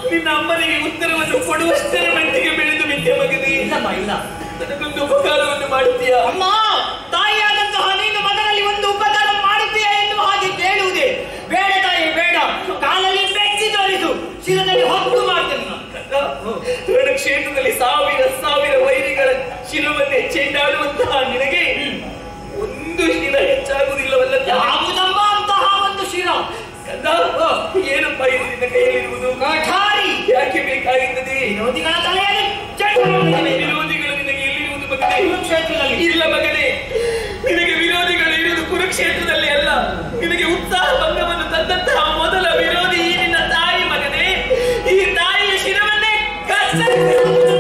ನಿನ್ನ ಅಮ್ಮನಿಗೆ ಉತ್ತರವನ್ನು ಕೊಡುವಷ್ಟರ ಮಟ್ಟಿಗೆ ಬೆಳೆದು ಬಿದ್ದೆ ಮಗನೇ ಇಲ್ಲಮ್ಮ ಇಲ್ಲ ನನಗೊಂದು ಉಪಕಾರವನ್ನು ಮಾಡುತ್ತೀಯಾ ಅಮ್ಮ ತಾಯಿಯಾದಂತಹ ನೀನು ಮಗನಲ್ಲಿ ಒಂದು ಉಪಕಾರ ಮಾಡುತ್ತೀಯಾ ಎನ್ನುವ ಹಾಗೆ ಕೇಳುವುದೇ ಬೇಡ ತಾಯಿ ಬೇಡ ಕಾಲಲ್ಲಿ ಬೆಚ್ಚಿ ತೋರಿಸು ಶಿರದಲ್ಲಿ ಹೊತ್ತು ಮಾಡ್ತೇನೆ ನಾನು. ರಣಕ್ಷೇತ್ರದಲ್ಲಿ ಸಾವಿರ ಸಾವಿರ ವೈರಿಗಳ ಶಿರವನ್ನೇ ಚೆಂಡಾಡುವಂತಹ ನಿನಗೆ ಒಂದು ಶಿರ ಹೆಚ್ಚಾಗುವುದಿಲ್ಲವಲ್ಲ ಯಾವುದಮ್ಮ ಅಂತಹ ಒಂದು ಶಿರ ಕಂದ ಏನಪ್ಪ ಇದು ನಿನ್ನ ಕೈಯಲ್ಲಿರುವುದು ಕಠಾರಿ ಯಾಕೆ ಬೇಕಾಗಿದ್ದದೆ ವಿರೋಧಿಗಳ ತಲೆಯಲ್ಲಿ ಚಂಡಮಾರುತವೇ. ವಿರೋಧಿಗಳು ನಿನಗೆ ಎಲ್ಲಿರುವುದು ಮಗನೇ ಕುರುಕ್ಷೇತ್ರದಲ್ಲಿ ಇಲ್ಲ ಮಗನೇ ನಿನಗೆ ವಿರೋಧಿಗಳು ಇರುವುದು ಕುರುಕ್ಷೇತ್ರದಲ್ಲಿ ಅಲ್ಲ ನಿನಗೆ ಉತ್ಸಾಹ ಭಂಗವನ್ನು ತಂದಂತಹ ಮೊದಲ ವಿರೋಧಿ ಈ ನಿನ್ನ ತಾಯಿ ಮಗನೇ ಈ ತಾಯಿಯ ಶಿರವನ್ನೇ ಕತ್ತರಿಸಿ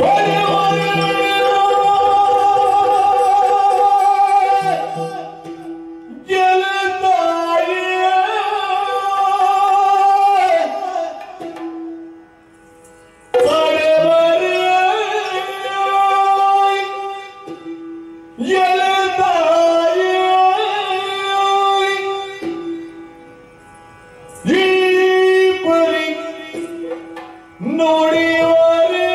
ನೋಡಿವರೆ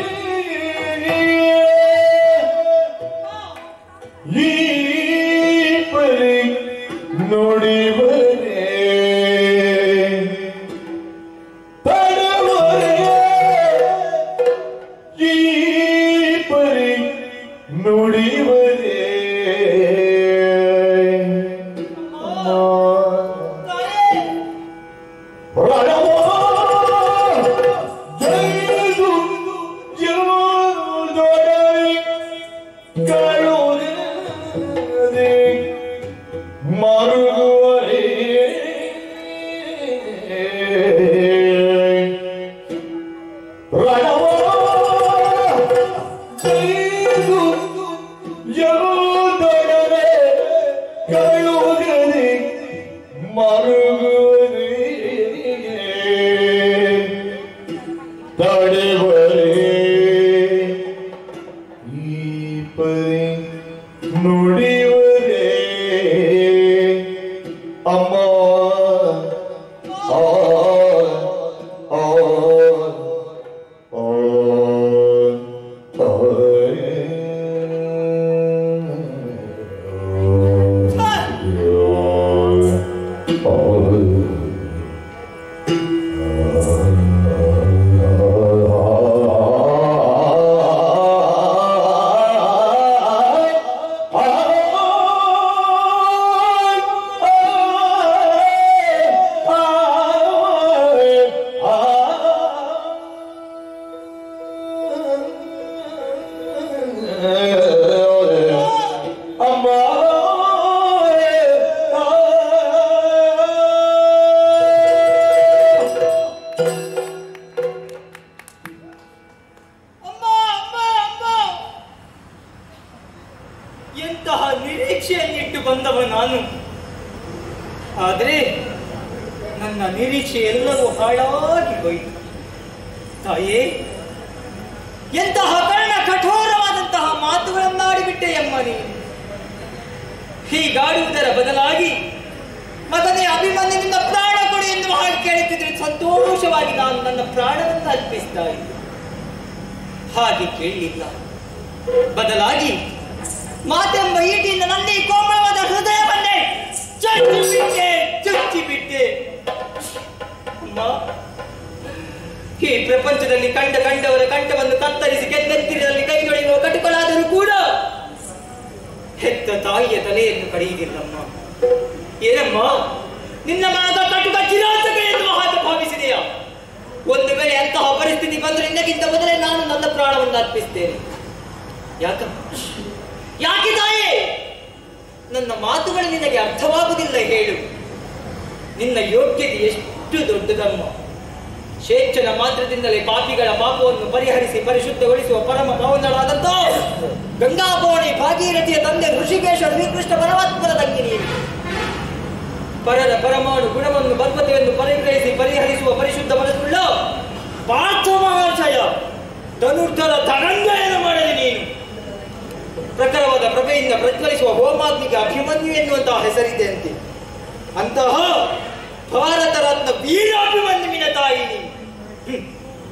ಈ ಪರಿ ನೋಡಿವರೆ ತಡವರೆ ಈ ಪರಿ ನೋಡಿವರೆ ಮರುಗುವರೆ ತಡೆವರೆ ಈ ಪರಿ ನುಡಿವರೆ ಅಮ್ಮ ಆ ಆ ಆ ಅಮ್ಮ ಅಮ್ಮ ಅಮ್ಮ ಎಂತಹ ನಿರೀಕ್ಷೆಯನ್ನಿಟ್ಟು ಬಂದವ ನಾನು ಆದರೆ ನನ್ನ ನಿರೀಕ್ಷೆ ಎಲ್ಲವೂ ಹಾಳಾಗಿ ಹೋಯಿತು ತಾಯೇ ಎಂತಹ ಕರ್ಣ ಕಠೋರವಾದಂತಹ ಮಾತುಗಳನ್ನಾಡಿಬಿಟ್ಟೆ ಅಮ್ಮ ನೀನು ಹೀಗಾಡುವುದರ ಬದಲಾಗಿ ಮಗನೇ ಅಭಿಮನ್ಯುವಿನಿಂದ ಪ್ರಾಣ ಕೊಡು ಎನ್ನುವ ಹಾಗೆ ಕೇಳುತ್ತಿದ್ರೆ ಸಂತೋಷವಾಗಿ ನಾನು ನನ್ನ ಪ್ರಾಣವನ್ನು ಅರ್ಪಿಸ್ತಾ ಇದ್ದೆ ಹಾಗೆ ಕೇಳಲಿಲ್ಲ ಬದಲಾಗಿ ಮಾತೆಂಬ ಈಟಿಯಿಂದ ನನ್ನ ಈ ಕೋಮಳವಾದ ಹೃದಯವನ್ನೇ ಚಚ್ಚಿ ಬಿಟ್ಟೆ ಚುಚ್ಚಿ ಬಿಟ್ಟೆ ಅಮ್ಮ ಈ ಪ್ರಪಂಚದಲ್ಲಿ ಕಂಡ ಕಂಡವರ ಕಂಠವನ್ನು ಕತ್ತರಿಸಿ ಗೆದ್ದೆತ್ತಿರಲ್ಲಿ ಕೈಗೊಳ್ಳುವ ಕಟುಕಲಾದರೂ ಕೂಡ ಹೆತ್ತ ತಾಯಿಯ ತಲೆಯನ್ನು ಕಡಿಯುವುದಿಲ್ಲಮ್ಮ ಏನಮ್ಮ ನಿನ್ನ ಮನದ ಕಟುಕ ಚಿರಾಚಕ ಎನ್ನುವ ಹಾಗೆ ಭಾವಿಸಿದೆಯಾ ಒಂದು ವೇಳೆ ಅಂತಹ ಪರಿಸ್ಥಿತಿ ಬಂದರೆ ನಿನ್ನಗಿಂತ ಮೊದಲೇ ನಾನು ನನ್ನ ಪ್ರಾಣವನ್ನು ಅರ್ಪಿಸ್ತೇನೆ ಯಾಕಮ್ಮ ಯಾಕೆ ತಾಯೇ ನನ್ನ ಮಾತುಗಳು ನಿನಗೆ ಅರ್ಥವಾಗುವುದಿಲ್ಲ ಹೇಳು ನಿನ್ನ ಯೋಗ್ಯತೆ ಎಷ್ಟು ದೊಡ್ಡದಮ್ಮ ಸ್ವೇಚ್ಛನ ಮಾತ್ರದಿಂದಲೇ ಪಾಪಿಗಳ ಪಾಪವನ್ನು ಪರಿಹರಿಸಿ ಪರಿಶುದ್ಧಗೊಳಿಸುವ ಪರಮ ಪವನಳಾದಂತ ಗಂಗಾಭವಣಿ ಭಾಗೀರಥಿಯ ತಂದೆ ಋಷಿಕೇಶ ಶ್ರೀಕೃಷ್ಣ ಪರಮಾತ್ಮನ ತಂಗಿ ನೀನು ಪರರ ಪರಮಾಣು ಗುಣವನ್ನು ಬದ್ಧತೆಯನ್ನು ಪರಿಗ್ರಹಿಸಿ ಪರಿಹರಿಸುವ ಪರಿಶುದ್ಧ ಮನಸ್ಸುಳ್ಳ ಪಾರ್ಥ ಮಹಾಶಯ ಧನುರ್ಧರ ತರಂಗಯನ್ನು ಮಾಡಲಿ ನೀನು ಪ್ರಖರವಾದ ಪ್ರಭೆಯಿಂದ ಪ್ರಜ್ವಲಿಸುವ ಹೋಮಾಗ್ನಿಗೆ ಅಭಿಮನ್ಯು ಎನ್ನುವಂತಹ ಹೆಸರಿದೆ ಅಂತೆ ಅಂತಹ ಭಾರತ ರತ್ನ ವೀರಾಭಿಮನ್ಯುವಿನ ತಾಯಿ ನೀನು ಹ್ಮ್.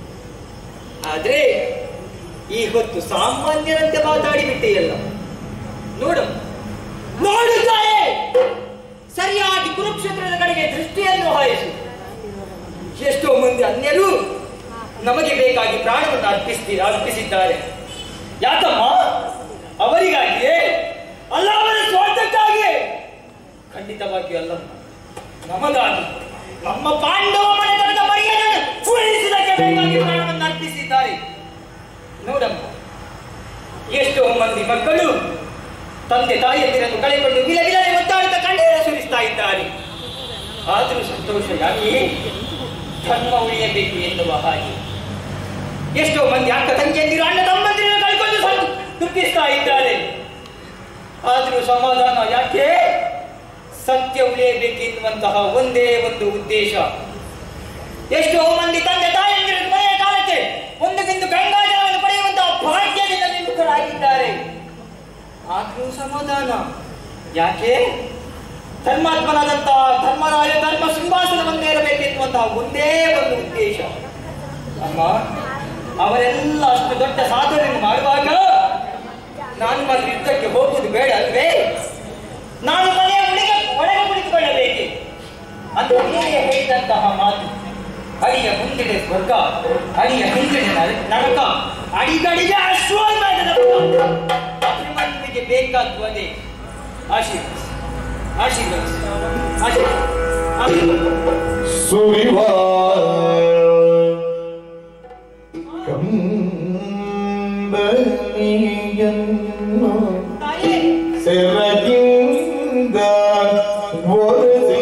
ಆದ್ರೆ ಈ ಹೊತ್ತು ಸಾಮಾನ್ಯರಂತೆ ಮಾತಾಡಿಬಿಟ್ಟೆಯಲ್ಲ ನೋಡು ನೋಡುತ್ತಾಯೇ ಸರಿಯಾಗಿ ಕುರುಕ್ಷೇತ್ರದ ಕಡೆಗೆ ದೃಷ್ಟಿಯನ್ನು ಹಾಯಿಸು ಎಷ್ಟೋ ಮಂದಿ ಅನ್ಯರು ನಮಗೆ ಬೇಕಾಗಿ ಪ್ರಾಣವನ್ನು ಅರ್ಪಿಸ್ತೀರ ಅರ್ಪಿಸಿದ್ದಾರೆ ಯಾಕಮ್ಮ ಅವರಿಗಾಗಿಯೇ ಅಲ್ಲ ಅವರ ಸ್ವಾರ್ಥಕ್ಕಾಗಿ ಖಂಡಿತವಾಗಿಯೂ ಅಲ್ಲ ನಮಗಾಗಿ ನಮ್ಮ ಪಾಂಡವ ಮನೆತನದ ಮರ್ಯಾದೆಯನ್ನು ಉಳಿಸುವುದಕ್ಕೆ ಬೇಕಾಗಿ ಪ್ರಾಣವನ್ನು ಅರ್ಪಿಸಿದ್ದಾರೆ ನೋಡಮ್ಮ ಎಷ್ಟೋ ಮಂದಿ ಮಕ್ಕಳು ತಂದೆ ತಾಯಿಯಂದಿರನ್ನು ಕಳೆಕೊಂಡು ವಿಲ ವಿಲನೆ ಒದ್ದಾಡುತ್ತಾ ಕಣ್ಣೀರು ಸುರಿಸ್ತಾ ಇದ್ದಾರೆ ಆದರೂ ಸಂತೋಷ ಯಾಕೆ ಧರ್ಮ ಉಳಿಯಬೇಕು ಎನ್ನುವ ಹಾಗೆ ಎಷ್ಟೋ ಮಂದಿ ಅಕ್ಕ ತಂಗಿಯಂದಿರು ಅಣ್ಣ ತಮ್ಮಂದಿರನ್ನು ಕಳ್ಕೊಂಡು ಸಂ- ದುಃಖಿಸ್ತಾ ಇದ್ದಾರೆ ಆದರೂ ಸಮಾಧಾನ ಯಾಕೆ ಸತ್ಯ ಉಳಿಯಬೇಕೆನ್ನುವಂತಹ ಒಂದೇ ಒಂದು ಉದ್ದೇಶ ಎಷ್ಟೋ ಮಂದಿ ತಂದೆ ತಾಯಂದಿರ ಕೊನೆಯ ಕಾಲಕ್ಕೆ ಒಂದು ಬಿಂದು ಗಂಗಾಜಲವನ್ನು ಪಡೆಯುವಂತಹ ಭಾಗ್ಯದಿಂದ ವಿಮುಖರಾಗಿದ್ದಾರೆ ಆದರೂ ಸಮಾಧಾನ ಯಾಕೆ ಧರ್ಮಾತ್ಮನಾದಂತಹ ಧರ್ಮರಾಯ ಧರ್ಮ ಸಿಂಹಾಸನವನ್ನೇರಬೇಕೆನ್ನುವಂತಹ ಒಂದೇ ಒಂದು ಉದ್ದೇಶ ಅಮ್ಮ ಅವರೆಲ್ಲ ಅಷ್ಟು ದೊಡ್ಡ ಸಾಧನೆಯನ್ನು ಮಾಡುವಾಗ ನಾನು ಮಾತ್ರ ಯುದ್ಧಕ್ಕೆ ಹೋಗುವುದು ಬೇಡ ಅಲ್ವೇ ನಾನು ಮನೆಯ ಒಳಗೆ ಒಳಗೆ ಕುಳಿತುಕೊಳ್ಳಬೇಕೆ ಅಂತ ನೀನೇ ಹೇಳಿದಂತಹ ಮಾತು ಅಡಿಯ ಮುಂದಿಡೆ ಸ್ವರ್ಗ ಅಡಿಯ ಹಿಂದಿಡೆ ನರ- ನರಕ ಅಡಿಗಡಿಗೆ ಅಶ್ವತ್ಥಾಮದ ಅಭಿಮನ್ಯುವಿಗೆ ಬೇಕಾದ್ದು ಅದೇ ಆಶೀರ್ವದಿಸಿ ಆಶೀರ್ವದಿಸಿ ಆಶೀರ್ವದಿಸಿ ಆಶೀರ್ವದಿಸಿ ಸುರಿವ ಕಂಬನಿಯನ್ನು ತಾಯೇ ಸೆರಗಿಂದ ಒರೆಸಿ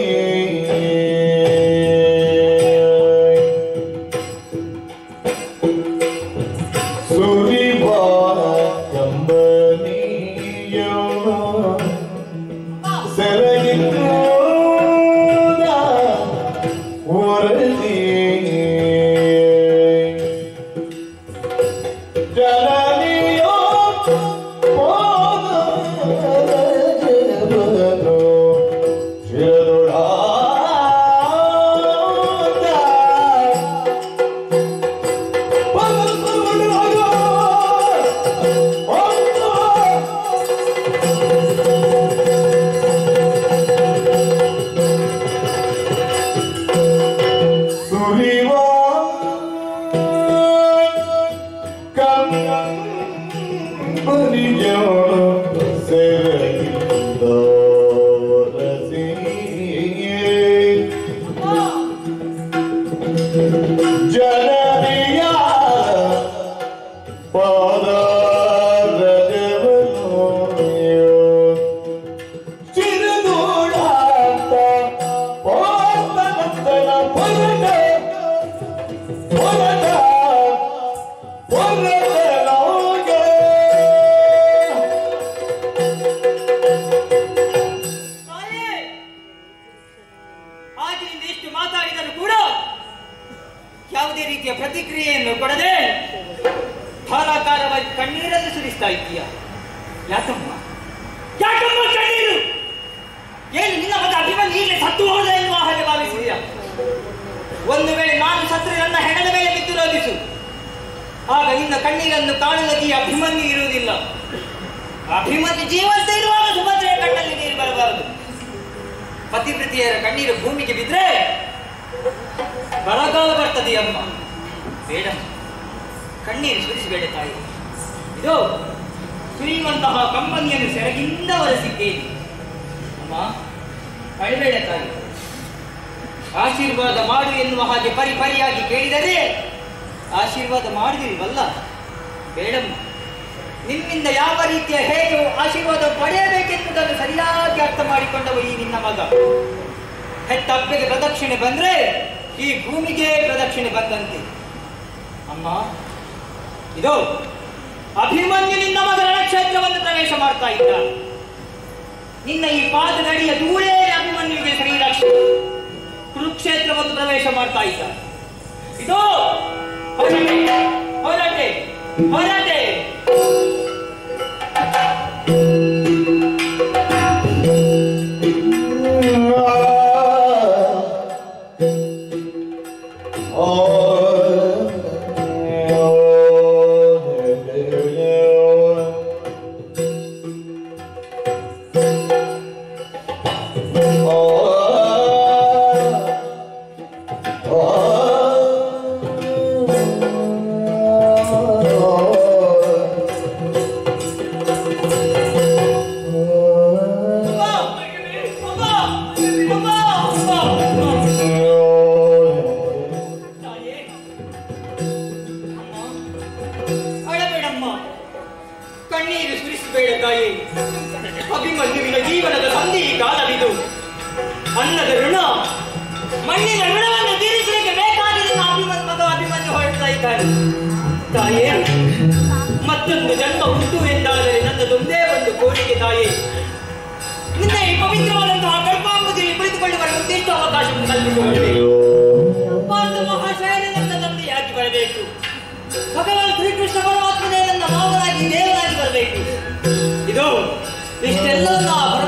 ಸುರಿವ ಕಂಬನಿಯನ್ನು ಸೆರಗಿಂದ ಒರೆಸಿ ಜನನಿಯೋ ಪಾದರಜವನು ಶಿರದೊಳಾದ ಸುರಿವ ಕಂಬನಿಯೋಳು ಸೆರಗಿಂದ ಒರೆಸಿ ಜನರಿಯ ಪಾದರಜವನು ಚಿರದೋಳಾಟ ಪಾದನಂದನ ಪರಟ ಪರಟ ಪರಟನೋಗೆ ತಾಯೇ ಆಗಿನಿಂದ ಎಷ್ಟು ಮಾತಾಡಿದರೂ ಕೂಡ ಯಾವುದೇ ರೀತಿಯ ಪ್ರತಿಕ್ರಿಯೆಯನ್ನು ಕೊಡದೆ ಧಾರಾಕಾರವಾಗಿ ಕಣ್ಣೀರನ್ನು ಸುರಿಸ್ತಾ ಇದ್ದೀಯ ಯಾಕಮ್ಮ ಯಾಕಮ್ಮ ಕಣ್ಣೀರು ಏನು ನಿನ್ನ ಮಗ ಅಭಿಮನ್ಯು ಈಗಲೇ ಸತ್ತು ಹೋದ ಎನ್ನುವ ಹಾಗೆ ಭಾವಿಸಿದೆಯಾ ಒಂದು ವೇಳೆ ನಾನು ಸತ್ತರೆ ನನ್ನ ಹೆಣದ ಮೇಲೆ ಬಿದ್ದು ರೋಗಿಸು ಆಗ ನಿನ್ನ ಕಣ್ಣೀರನ್ನು ಕಾಣುವುದಕ್ಕೆ ಈ ಅಭಿಮನ್ಯು ಇರುವುದಿಲ್ಲ ಅಭಿಮನ್ಯು ಜೀವಂತ ಇರುವಾಗ ಸುಭದ್ರೆಯ ಕಣ್ಣಲ್ಲಿ ನೀರು ಬರಬಾರದು ಪತಿವ್ರತಿಯರ ಕಣ್ಣೀರು ಭೂಮಿಗೆ ಬಿದ್ರೆ ಬರಗಾಲ ಬರ್ತದೆ ಅಮ್ಮ ಬೇಡ ಕಣ್ಣೀರು ಸುರಿಸಬೇಡ ತಾಯಿ ಇದು ಸುರಿಯುವಂತಹ ಕಂಬನಿಯನ್ನು ಸೆರಗಿಂದ ಒರೆಸಿದ್ದೇನೆ ಅಮ್ಮ ಅಳಬೇಡ ತಾಯಿ ಆಶೀರ್ವಾದ ಮಾಡು ಎನ್ನುವ ಹಾಗೆ ಪರಿ ಪರಿಯಾಗಿ ಕೇಳಿದರೆ ಆಶೀರ್ವಾದ ಮಾಡುದಿಲ್ವಲ್ಲ ಬೇಡಮ್ಮ ನಿಮ್ಮಿಂದ ಯಾವ ರೀತಿಯ ಹೇಗೆ ಆಶೀರ್ವಾದ ಪಡೆಯಬೇಕೆನ್ನುವುದನ್ನು ಸರಿಯಾಗಿ ಅರ್ಥ ಮಾಡಿಕೊಂಡವ ಈ ನಿನ್ನ ಮಗ ಹೆತ್ತ ಅಪ್ಪಗೆ ಪ್ರದಕ್ಷಿಣೆ ಬಂದ್ರೆ ಈ ಭೂಮಿಗೆ ಪ್ರದಕ್ಷಿಣೆ ಬಂದಂತೆ ಅಮ್ಮ ಇದು ಅಭಿಮನ್ಯು ನಿನ್ನ ಮಗನ ಕ್ಷೇತ್ರವನ್ನು ಪ್ರವೇಶ ಮಾಡ್ತಾ ಇದ್ದ ನಿನ್ನ ಈ ಪಾದದಡಿಯ ಧೂಳೇ ಅಭಿಮನ್ಯುವಿಗೆ ಶ್ರೀರಕ್ಷಣೆ ಕುರುಕ್ಷೇತ್ರವನ್ನು ಪ್ರವೇಶ ಮಾಡ್ತಾ ಇದ್ದ ಇದು ಹೊರಟೆ ಹೊರಟೆ ಹೊರಟೆ Oh ಬೇಡ ತಾಯಿ ಅಭಿಮನ್ಯುವಿನ ಜೀವನದ ಸಂಧಿ ಕಾಲವಿದು ಅನ್ನದ ಋಣ ಮಣ್ಣಿನ ಋಣವನ್ನು ತೀರಿಸಲಿಕ್ಕೆ ಬೇಕಾಗಿದೆ ಅಭಿಮನ್ ಮಗ ಅಭಿಮನ್ಯು ಹೊರಡ್ತಾ ಇದ್ದಾರೆ ತಾಯೇ ಮತ್ತೊಂದು ಜನ್ಮ ಉಂಟು ಎಂದಾದರೆ ನನ್ನದೊಂದೇ ಒಂದು ಕೋರಿಕೆ ತಾಯಿ ನಿನ್ನ ಈ ಪವಿತ್ರವಾದಂತಹ ಗರ್ಭಾಂಬುದಿಯಲ್ಲಿ ಕುಳಿತುಕೊಳ್ಳುವ ಉದ್ದೇಶ ಅವಕಾಶವನ್ನು ಕಲ್ಪಿಸಿಕೊಳ್ಳಬೇಕು ಭಾರತ ಮಹಾಶಯನೇ ನನ್ನ ತಂದೆಯಾಗಿ ಬರಬೇಕು ಭಗವಾನ್ ಶ್ರೀಕೃಷ್ಣ ಪರಮಾತ್ಮನೇ ನನ್ನ ಮಾವನಾಗಿ ದೇವರಾಗಿ ಬರಬೇಕು ಇದು ಇಷ್ಟೆಲ್ಲ ನಾ